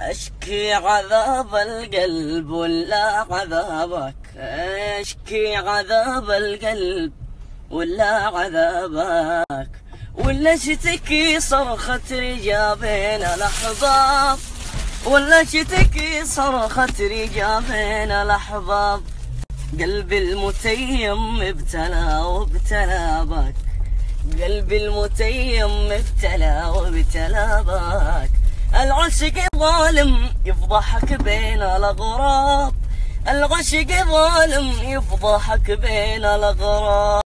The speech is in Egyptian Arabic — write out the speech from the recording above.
اشكي عذاب القلب ولا عذابك اشكي عذاب القلب ولا عذابك ولا شتكي صرخة رجابين الأحباب ولا شتكي صرخة رجابين الأحباب قلبي المتيم ابتلى وابتلى بك قلبي المتيم ابتلى وابتلى بك العشق ظالم يفضحك بين الأغراب العشق ظالم يفضحك بين الأغراب